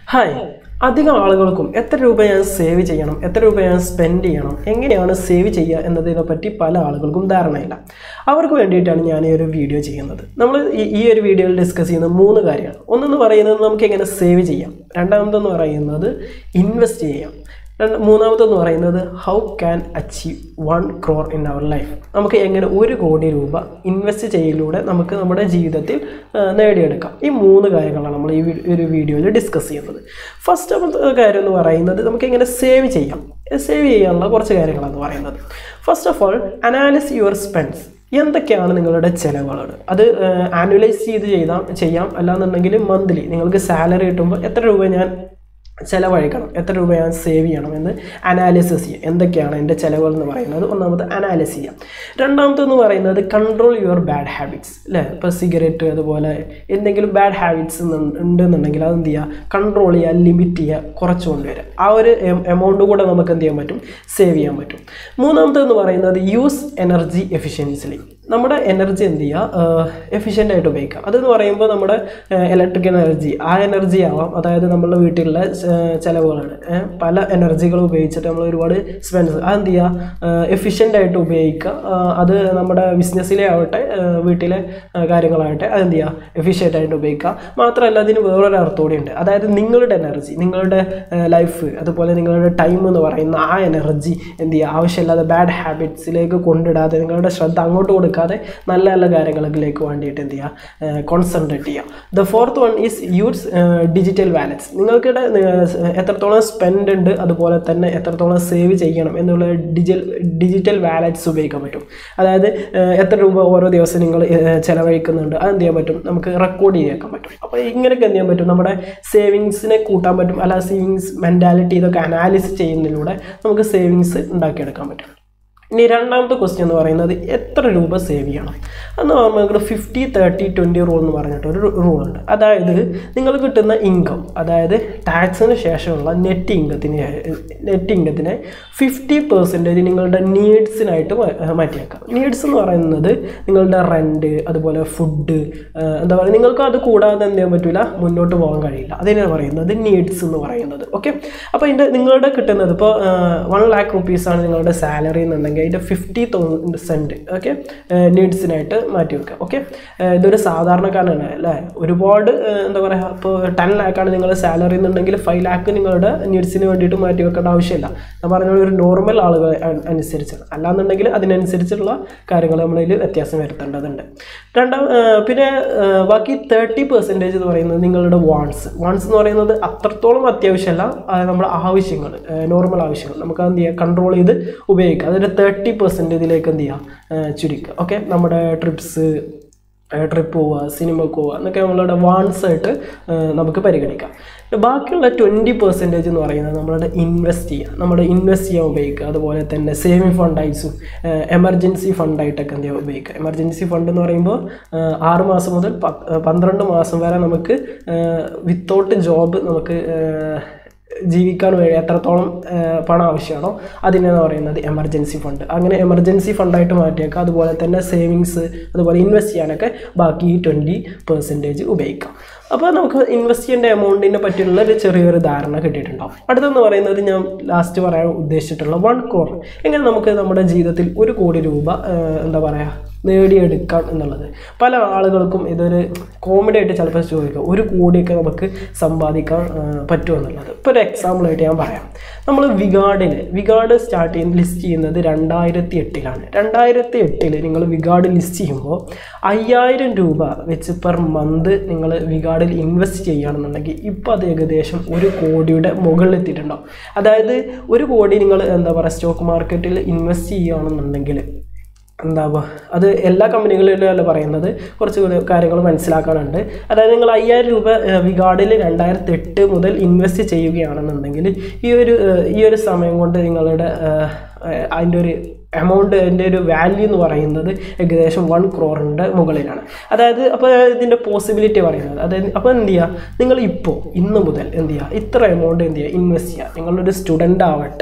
hi അധികം ആളുകൾക്കും എത്ര രൂപ ഞാൻ സേവ് ചെയ്യണം എത്ര രൂപ ഞാൻ സ്പെൻഡ് ചെയ്യണം എങ്ങനെയാണ് സേവ് ചെയ്യുക എന്നതിനെ പറ്റി പല ആളുകൾക്കും ധാരണയില്ല അവർക്ക് വേണ്ടിയിട്ടാണ് ഞാൻ ഈ ഒരു വീഡിയോ ചെയ്യുന്നത് നമ്മൾ ഈ- ഈ ഒരു വീഡിയോയിൽ ഡിസ്കസ് ചെയ്യുന്ന മൂന്ന് കാര്യമാണ് ഒന്നെന്ന് പറയുന്നത് നമുക്ക് എങ്ങനെ സേവ് ചെയ്യാം രണ്ടാമതെന്ന് പറയുന്നത് ഇൻവെസ്റ്റ് ചെയ്യാം രണ്ട് മൂന്നാമതെന്ന് പറയുന്നത് how can achieve one crore in our life നമുക്ക് എങ്ങനെ ഒരു കോടി രൂപ ഇൻവെസ്റ്റ് ചെയ്യലൂടെ നമുക്ക് നമ്മുടെ ജീവിതത്തിൽ ആ, നേടിയെടുക്കാം ഈ മൂന്ന് കാര്യങ്ങളാണ് നമ്മൾ ഈ വി- ഒരു വീഡിയോയിൽ ഡിസ്കസ് ചെയ്യുന്നത് ഫസ്റ്റ് കാര്യം എന്ന് പറയുന്നത് നമുക്ക് എങ്ങനെ സേവ് ചെയ്യാം സേവ് ചെയ്യാനുള്ള കുറച്ച് കാര്യങ്ങളാണ് പറയുന്നത് first of all analyse your spends എന്തൊക്കെയാണ് നിങ്ങളുടെ ചിലവുകൾ അത് ആനുവലൈസ് ചെയ്ത് ചെയ്താൽ ചെയ്യാം അല്ലാന്നുണ്ടെങ്കിൽ മന്ത്ലി നിങ്ങൾക്ക് സാലറി കിട്ടുമ്പോൾ എത്ര രൂപ ഞാൻ ചിലവഴിക്കണം എത്ര രൂപ ഞാൻ സേവ് ചെയ്യണം എന്ന് അനാലിസിസ് ചെയ്യുക എന്തൊക്കെയാണ് എൻ്റെ ചിലവുകൾ എന്ന് പറയുന്നത് ഒന്നാമത് അനാലിസ് ചെയ്യാം രണ്ടാമത്തെന്ന് പറയുന്നത് കൺട്രോൾ യുവർ ബാഡ് ഹാബിറ്റ്സ് അല്ലേ ഇപ്പോൾ സിഗരറ്റ് അതുപോലെ എന്തെങ്കിലും ബാഡ് ഹാബിറ്റ്സ് ഉണ്ടെന്നുണ്ടെങ്കിൽ അത് എന്ത് ചെയ്യുക കൺട്രോൾ ചെയ്യുക ലിമിറ്റ് ചെയ്യുക കുറച്ച് കൊണ്ടുവരിക ആ ഒരു എമൗണ്ട് കൂടെ നമുക്ക് എന്ത് ചെയ്യാൻ പറ്റും സേവ് ചെയ്യാൻ പറ്റും മൂന്നാമത്തെന്ന് പറയുന്നത് യൂസ് എനർജി എഫിഷ്യൻസിലി നമ്മുടെ എനർജി എന്ത് ചെയ്യുക എഫിഷ്യൻ്റ് ആയിട്ട് ഉപയോഗിക്കാം അതെന്ന് പറയുമ്പോൾ നമ്മുടെ ഇലക്ട്രിക് എനർജി ആ എനർജി ആവാം അതായത് നമ്മുടെ വീട്ടിലുള്ള ചിലവുകളാണ് ഏഹ് പല എനർജികൾ ഉപയോഗിച്ചിട്ട് നമ്മൾ ഒരുപാട് സ്പെൻസ് അതെന്ത് ചെയ്യുക എഫിഷ്യൻ്റ് ആയിട്ട് ഉപയോഗിക്കുക ആ, അത് നമ്മുടെ ബിസിനസ്സിലെ ആവട്ടെ ആ, വീട്ടിലെ ആ, കാര്യങ്ങളാവട്ടെ അതെന്ത് ചെയ്യുക എഫിഷ്യൻ്റ് ആയിട്ട് ഉപയോഗിക്കുക മാത്രമല്ല അതിന് വേറൊരു അർത്ഥം കൂടി ഉണ്ട് അതായത് നിങ്ങളുടെ എനർജി നിങ്ങളുടെ ലൈഫ് അതുപോലെ നിങ്ങളുടെ ടൈം എന്ന് പറയുന്ന ആ എനർജി എന്ത് ചെയ്യുക ആവശ്യമില്ലാതെ ബാഡ് ഹാബിറ്റ്സിലേക്ക് കൊണ്ടിടാതെ നിങ്ങളുടെ ശ്രദ്ധ അങ്ങോട്ട് കൊടുക്കാതെ നല്ല നല്ല കാര്യങ്ങളിലേക്ക് വേണ്ടിയിട്ട് എന്ത് ചെയ്യുക കോൺസെൻട്രേറ്റ് ചെയ്യുക the fourth one is use digital wallets നിങ്ങൾക്കിടെ ഏഹ്, എത്രത്തോളം സ്പെൻഡ് ഉണ്ട് അതുപോലെ തന്നെ എത്രത്തോളം സേവ് ചെയ്യണം എന്നുള്ള ഡിജിറ്റൽ ഡിജിറ്റൽ വാലറ്റ്സ് ഉപയോഗിക്കാൻ പറ്റും അതായത് ഏഹ്, എത്ര രൂപ ഓരോ ദിവസം നിങ്ങൾ ഏഹ്, ചെലവഴിക്കുന്നുണ്ട് അത് എന്ത് ചെയ്യാൻ പറ്റും നമുക്ക് റെക്കോർഡ് ചെയ്തേക്കാൻ പറ്റും അപ്പോൾ ഇങ്ങനെയൊക്കെ എന്ത് ചെയ്യാൻ പറ്റും നമ്മുടെ സേവിങ്സിനെ കൂട്ടാൻ പറ്റും അല്ല സേവിങ്സ് മെൻറ്റാലിറ്റി ഇതൊക്കെ അനാലിസിസ് ചെയ്യുന്നതിലൂടെ നമുക്ക് സേവിങ്സ് ഉണ്ടാക്കിയെടുക്കാൻ പറ്റും ഇനി രണ്ടാമത്തെ ക്വസ്റ്റ്യൻ എന്ന് പറയുന്നത് എത്ര രൂപ സേവ് ചെയ്യണം എന്ന് പറയുമ്പോൾ ഫിഫ്റ്റി തേർട്ടി ട്വൻറ്റി റൂൾ എന്ന് പറഞ്ഞിട്ട് ഒരു റൂൾ ഉണ്ട് അതായത് നിങ്ങൾ കിട്ടുന്ന ഇൻകം അതായത് ടാക്സിന് ശേഷമുള്ള നെറ്റ് ഇൻകത്തിന് നെറ്റ് ഇൻകത്തിനെ ഫിഫ്റ്റി പെർസെൻറ്റേജ് നിങ്ങളുടെ നീഡ്സിനായിട്ട് മാറ്റിയേക്കാം നീഡ്സ് എന്ന് പറയുന്നത് നിങ്ങളുടെ റെൻറ്റ് അതുപോലെ ഫുഡ് എന്താ പറയുക നിങ്ങൾക്ക് അത് കൂടാതെ എന്ത് ചെയ്യാൻ പറ്റില്ല മുന്നോട്ട് പോകാൻ കഴിയില്ല അതിനാണ് പറയുന്നത് നീഡ്സ് എന്ന് പറയുന്നത് ഓക്കെ അപ്പോൾ ഇതിൻ്റെ നിങ്ങളുടെ കിട്ടുന്നത് ഇപ്പോൾ വൺ ലാക്ക് റുപ്പീസാണ് നിങ്ങളുടെ സാലറി എന്നുണ്ടെങ്കിൽ അതിൻ്റെ ഫിഫ്റ്റി തൗസൻഡ് ഓക്കെ നീഡ്സിനായിട്ട് മാറ്റി വെക്കുക ഓക്കെ ഇതൊരു സാധാരണക്കാരനാണ് അല്ലേ ഒരുപാട് ഏഹ്, എന്താ പറയുക ഇപ്പോൾ ടെൻ ലാക്കാണ് നിങ്ങളുടെ സാലറി എന്നുണ്ടെങ്കിൽ ഫൈവ് ലാക്ക് നിങ്ങളുടെ നീഡ്സിന് വേണ്ടിയിട്ട് മാറ്റി വെക്കേണ്ട ആവശ്യമില്ല ഞാൻ പറഞ്ഞ ഒരു നോർമൽ ആളുകൾ അ- അനുസരിച്ചാണ് അല്ലാന്നുണ്ടെങ്കിൽ അതിനനുസരിച്ചുള്ള കാര്യങ്ങൾ നമ്മളതിൽ വ്യത്യാസം വരുത്തേണ്ടതുണ്ട് രണ്ടാം ഏഹ്, പിന്നെ ഏഹ്, ബാക്കി തേർട്ടി പെർസെൻറ്റേജ് എന്ന് പറയുന്നത് നിങ്ങളുടെ വാൺസ് വാൺസ് എന്ന് പറയുന്നത് അത്രത്തോളം അത്യാവശ്യമല്ല അത് നമ്മുടെ ആവശ്യങ്ങൾ നോർമൽ ആവശ്യങ്ങൾ നമുക്ക് എന്ത് ചെയ്യുക കൺട്രോൾ ചെയ്ത് ഉപയോഗിക്കുക അതൊരു തേർട്ടി പെർസെൻറ്റേജിലേക്ക് എന്ത് ചെയ്യുക ഏഹ്, ചുരുക്കുക ഓക്കെ നമ്മുടെ ട്രിപ്സ് ട്രിപ്പ് പോവുക സിനിമക്ക് പോവുക എന്നൊക്കെ നമ്മളുടെ വാൺസ് ആയിട്ട് ഏഹ്, നമുക്ക് പരിഗണിക്കാം ബാക്കിയുള്ള ട്വൻറ്റി പെർസെൻറ്റേജ് എന്ന് പറയുന്നത് നമ്മളുടെ ഇൻവെസ്റ്റ് ചെയ്യുക നമ്മുടെ ഇൻവെസ്റ്റ് ചെയ്യാൻ ഉപയോഗിക്കുക അതുപോലെ തന്നെ സേവിങ് ഫണ്ടായിട്ടും എമർജൻസി ഫണ്ടായിട്ടൊക്കെ എന്ത് ചെയ്യുക ഉപയോഗിക്കുക എമർജൻസി ഫണ്ട് എന്ന് പറയുമ്പോൾ ഏഹ്, ആറ് മാസം മുതൽ പ- പന്ത്രണ്ട് മാസം വരെ നമുക്ക് വിത്തൗട്ട് ജോബ് നമുക്ക് ഏഹ്, ജീവിക്കാൻ വേണ്ടി എത്രത്തോളം ഏഹ്, പണം ആവശ്യമാണോ അതിനെന്ന് പറയുന്നത് എമർജൻസി ഫണ്ട് അങ്ങനെ എമർജൻസി ഫണ്ടായിട്ട് മാറ്റിയേക്കാം അതുപോലെ തന്നെ സേവിങ്സ് അതുപോലെ ഇൻവെസ്റ്റ് ചെയ്യാനൊക്കെ ബാക്കി ഈ ട്വൻറ്റി പെർസെൻറ്റേജ് ഉപയോഗിക്കാം അപ്പോൾ നമുക്ക് ഇൻവെസ്റ്റ് ചെയ്യേണ്ട എമൗണ്ടിനെ പറ്റിയുള്ള ഒരു ചെറിയൊരു ധാരണ കിട്ടിയിട്ടുണ്ടാവും അടുത്തെന്ന് പറയുന്നത് ഞാൻ ലാസ്റ്റ് പറയാൻ ഉദ്ദേശിച്ചിട്ടുള്ള വൺ കോർ എങ്ങനെ നമുക്ക് നമ്മുടെ ജീവിതത്തിൽ ഒരു കോടി രൂപ ഏഹ്, എന്താ പറയുക നേടിയെടുക്കാം എന്നുള്ളത് പല ആളുകൾക്കും ഇതൊരു കോമഡി ആയിട്ട് ചിലപ്പോൾ ചോദിക്കാം ഒരു കോടിയൊക്കെ നമുക്ക് സമ്പാദിക്കാൻ ആ, പറ്റുമോ എന്നുള്ളത് ഇപ്പോൾ ഒരു എക്സാമ്പിളായിട്ട് ഞാൻ പറയാം നമ്മൾ വിഗാർഡിൽ വിഗാർഡ് സ്റ്റാർട്ട് ചെയ്യുന്ന ലിസ്റ്റ് ചെയ്യുന്നത് രണ്ടായിരത്തി എട്ടിലാണ് രണ്ടായിരത്തി എട്ടിൽ നിങ്ങൾ വിഗാർഡ് ലിസ്റ്റ് ചെയ്യുമ്പോൾ അയ്യായിരം രൂപ വെച്ച് പെർ മന്ത് നിങ്ങൾ വിഗാർഡിൽ ഇൻവെസ്റ്റ് ചെയ്യുകയാണെന്നുണ്ടെങ്കിൽ ഇപ്പോൾ അത് ഏകദേശം ഒരു കോടിയുടെ മുകളിൽ എത്തിയിട്ടുണ്ടാവും അതായത് ഒരു കോടി നിങ്ങൾ എന്താ പറയുക സ്റ്റോക്ക് മാർക്കറ്റിൽ ഇൻവെസ്റ്റ് ചെയ്യുകയാണെന്നുണ്ടെങ്കിൽ എന്താവുക അത് എല്ലാ കമ്പനികളിലും അല്ല പറയുന്നത് കുറച്ച് കാര്യങ്ങൾ മനസ്സിലാക്കാനുണ്ട് അതായത് നിങ്ങൾ അയ്യായിരം രൂപ ഏഹ്, വിഗാർഡിൽ രണ്ടായിരത്തി എട്ട് മുതൽ ഇൻവെസ്റ്റ് ചെയ്യുകയാണെന്നുണ്ടെങ്കിൽ ഈ ഒരു ഏഹ്, ഈ ഒരു സമയം കൊണ്ട് നിങ്ങളുടെ ഏഹ്, അതിൻ്റെ ഒരു എമൗണ്ട് അതിൻ്റെ ഒരു വാല്യൂ എന്ന് പറയുന്നത് ഏകദേശം വൺ ക്രോറിൻ്റെ മുകളിലാണ് അതായത് അപ്പോൾ ഇതിൻ്റെ പോസിബിലിറ്റി പറയുന്നത് അതായത് അപ്പോൾ എന്ത് ചെയ്യുക നിങ്ങൾ ഇപ്പോൾ ഇന്ന് മുതൽ എന്ത് ചെയ്യുക ഇത്ര എമൗണ്ട് എന്ത് ചെയ്യുക ഇൻവെസ്റ്റ് ചെയ്യുക നിങ്ങളൊരു സ്റ്റുഡൻ്റ് ആവട്ടെ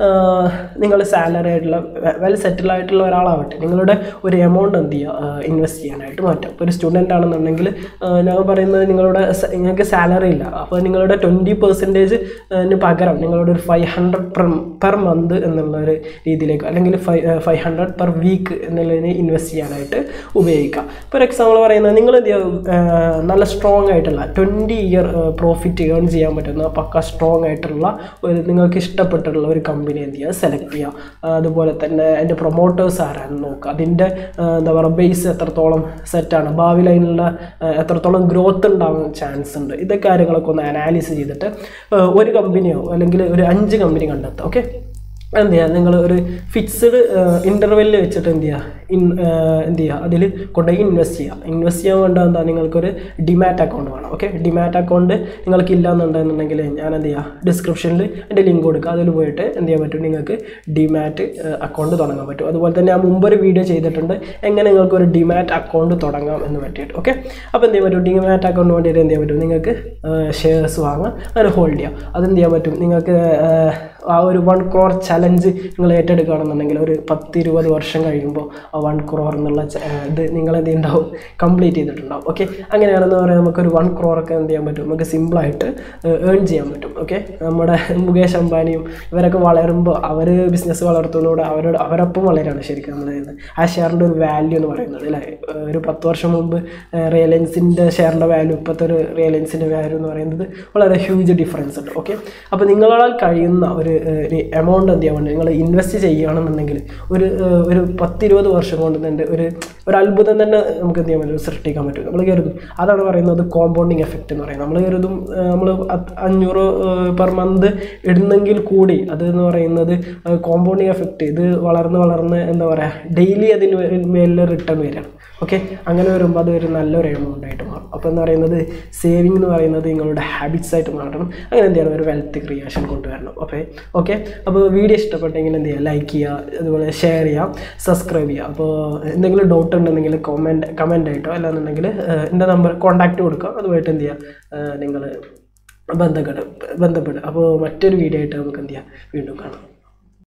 നിങ്ങൾ സാലറി ആയിട്ടുള്ള വെൽ സെറ്റിൽ ആയിട്ടുള്ള ഒരാളാവട്ടെ നിങ്ങളുടെ ഒരു എമൗണ്ട് എന്ത് ചെയ്യുക ഇൻവെസ്റ്റ് ചെയ്യാനായിട്ട് മാറ്റാം ഇപ്പോൾ ഒരു സ്റ്റുഡൻ്റ് ആണെന്നുണ്ടെങ്കിൽ ഞാൻ പറയുന്നത് നിങ്ങളുടെ സ- നിങ്ങൾക്ക് സാലറി ഇല്ല അപ്പോൾ നിങ്ങളുടെ ട്വൻറ്റി പെർസെൻറ്റേജ് പകരം നിങ്ങളുടെ ഒരു five hundred per per month എന്നുള്ള ഒരു രീതിയിലേക്ക് അല്ലെങ്കിൽ five five hundred per week എന്നുള്ളതിന് ഇൻവെസ്റ്റ് ചെയ്യാനായിട്ട് ഉപയോഗിക്കാം ഫോർ എക്സാമ്പിൾ പറയുന്നത് നിങ്ങൾ എന്ത് ചെയ്യുക ഏർ നല്ല സ്ട്രോങ് ആയിട്ടുള്ള ട്വൻറ്റി ഇയർ പ്രോഫിറ്റ് ഏൺ ചെയ്യാൻ പറ്റുന്ന പക്ക സ്ട്രോങ് ആയിട്ടുള്ള ഒരു നിങ്ങൾക്ക് ഇഷ്ടപ്പെട്ടിട്ടുള്ള ഒരു കമ്പനി എന്ത് ചെയ്യുക സെലക്ട് ചെയ്യുക ആ, അതുപോലെ തന്നെ അതിൻ്റെ പ്രൊമോട്ടേഴ്സ് ആരാണെന്ന് നോക്കുക അതിൻ്റെ ആ, എന്താ പറയുക ബേസ് എത്രത്തോളം സെറ്റാണ് ഭാവിയിൽ അതിനുള്ള ആ, എത്രത്തോളം ഗ്രോത്ത് ഉണ്ടാവാൻ ചാൻസ് ഉണ്ട് ഇതൊക്കെ കാര്യങ്ങളൊക്കെ ഒന്ന് അനാലിസ് ചെയ്തിട്ട് ആ, ഒരു കമ്പനിയോ അല്ലെങ്കിൽ ഒരു അഞ്ച് കമ്പനി കണ്ടെത്തുക ഓക്കെ എന്ത് ചെയ്യുക നിങ്ങൾ ഒരു ഫിക്സ്ഡ് ഇൻ്റർവെല്ലിൽ വെച്ചിട്ട് എന്ത് ചെയ്യുക ഇൻ എന്ത് ചെയ്യുക അതിൽ കൊണ്ടുപോയി ഇൻവെസ്റ്റ് ചെയ്യുക ഇൻവെസ്റ്റ് ചെയ്യാൻ വേണ്ട എന്താ നിങ്ങൾക്കൊരു ഡിമാറ്റ് അക്കൗണ്ട് വേണം ഓക്കെ ഡിമാറ്റ് അക്കൗണ്ട് നിങ്ങൾക്ക് ഇല്ല എന്നുണ്ടെന്നുണ്ടെങ്കിൽ ഞാൻ എന്ത് ചെയ്യുക ഡിസ്ക്രിപ്ഷനിൽ എൻ്റെ ലിങ്ക് കൊടുക്കുക അതിൽ പോയിട്ട് എന്ത് ചെയ്യാൻ പറ്റും നിങ്ങൾക്ക് ഡിമാറ്റ് അക്കൗണ്ട് തുടങ്ങാൻ പറ്റും അതുപോലെ തന്നെ ഞാൻ മുമ്പ് ഒരു വീഡിയോ ചെയ്തിട്ടുണ്ട് എങ്ങനെ നിങ്ങൾക്ക് ഒരു ഡിമാറ്റ് അക്കൗണ്ട് തുടങ്ങാം എന്ന് പറ്റിയിട്ട് ഓക്കെ അപ്പോൾ എന്ത് ചെയ്യാൻ പറ്റും ഡിമാറ്റ് അക്കൗണ്ട് വേണ്ടിയിട്ട് എന്ത് ചെയ്യാൻ പറ്റും നിങ്ങൾക്ക് ഷെയർസ് വാങ്ങാം അങ്ങനെ ഹോൾഡ് ചെയ്യാം അതെന്ത് ചെയ്യാൻ പറ്റും നിങ്ങൾക്ക് ഏർ, ആ ഒരു വൺ ക്രോർ ചലഞ്ച് നിങ്ങൾ ഏറ്റെടുക്കുകയാണെന്നുണ്ടെങ്കിൽ ഒരു പത്ത് ഇരുപത് വർഷം കഴിയുമ്പോൾ ആ വൺ ക്രോർ എന്നുള്ള ച- ഏർ ഇത് നിങ്ങൾ എന്ത് ഉണ്ടാവും കംപ്ലീറ്റ് ചെയ്തിട്ടുണ്ടാവും ഓക്കെ അങ്ങനെയാണെന്ന് പറയാൻ നമുക്കൊരു വൺ ക്രോറൊക്കെ എന്ത് ചെയ്യാൻ പറ്റും നമുക്ക് സിമ്പിളായിട്ട് ഏൺ ചെയ്യാൻ പറ്റും ഓക്കെ നമ്മുടെ മുകേഷ് അംബാനിയും ഇവരൊക്കെ വളരുമ്പോൾ അവർ ബിസിനസ് വളർത്തുന്നതോടെ അവരോട് അവരൊപ്പം വളരാണ് ശരിക്കും നമ്മൾ ചെയ്യുന്നത് ആ ഷെയറിൻ്റെ ഒരു വാല്യൂ എന്ന് പറയുന്നത് അല്ലേ ഏർ ഒരു പത്ത് വർഷം മുമ്പ് റിയലൻസിൻ്റെ ഷെയറിൻ്റെ വാല്യൂ ഇപ്പോഴത്തെ ഒരു റിയലൻസിൻ്റെ വാല്യൂ എന്ന് പറയുന്നത് വളരെ ഹ്യൂജ് ഡിഫറൻസ് ഉണ്ട് ഓക്കെ അപ്പോൾ നിങ്ങളാൽ കഴിയുന്ന ഒരു ഏർ, ഒരു എമൗണ്ട് എന്ത് ചെയ്യാൻ വേണ്ടി നിങ്ങൾ ഇൻവെസ്റ്റ് ചെയ്യുകയാണെന്നുണ്ടെങ്കിൽ ഒരു ഏർ, ഒരു പത്തിരുപത് വർഷം കൊണ്ട് തന്നെ ഒരു ഒരു അത്ഭുതം തന്നെ നമുക്ക് എന്ത് ചെയ്യാൻ പറ്റും സൃഷ്ടിക്കാൻ പറ്റും നമ്മൾ കരുതും അതാണ് പറയുന്നത് കോമ്പൗണ്ടിങ് എഫക്റ്റ് എന്ന് പറയുന്നത് നമ്മൾ കരുതും നമ്മൾ അഞ്ഞൂറ് പെർ മന്ത് ഇടുന്നെങ്കിൽ കൂടി അത് എന്ന് പറയുന്നത് കോമ്പൗണ്ടിങ് എഫക്റ്റ് ഇത് വളർന്ന് വളർന്ന് എന്താ പറയുക ഡെയിലി അതിന് മേലിൽ റിട്ടേൺ വരികയാണ് ഓക്കെ അങ്ങനെ വരുമ്പോൾ അത് ഒരു നല്ലൊരു എമൗണ്ട് ആയിട്ട് മാറും അപ്പോൾ എന്ന് പറയുന്നത് സേവിങ് എന്ന് പറയുന്നത് നിങ്ങളുടെ ഹാബിറ്റ്സ് ആയിട്ട് മാറണം അങ്ങനെ എന്ത് ചെയ്യണം ഒരു വെൽത്ത് ക്രിയേഷൻ കൊണ്ടുവരണം ഓക്കെ ഓക്കെ അപ്പോൾ വീഡിയോ ഇഷ്ടപ്പെട്ടെങ്കിൽ എന്ത് ചെയ്യുക ലൈക്ക് ചെയ്യുക അതുപോലെ ഷെയർ ചെയ്യുക സബ്സ്ക്രൈബ് ചെയ്യുക അപ്പോൾ എന്തെങ്കിലും ഡൗട്ട് ഉണ്ടെങ്കിൽ കമൻറ്റ് കമൻ്റ് ആയിട്ടോ അല്ലാന്നുണ്ടെങ്കിൽ എൻ്റെ നമ്പർ കോൺടാക്റ്റ് കൊടുക്കുക അതുമായിട്ട് എന്ത് ചെയ്യുക നിങ്ങൾ ബന്ധപ്പെട്ട് ബന്ധപ്പെടുക അപ്പോൾ മറ്റൊരു വീഡിയോ ആയിട്ട് നമുക്ക് എന്ത് ചെയ്യാം വീണ്ടും കാണാം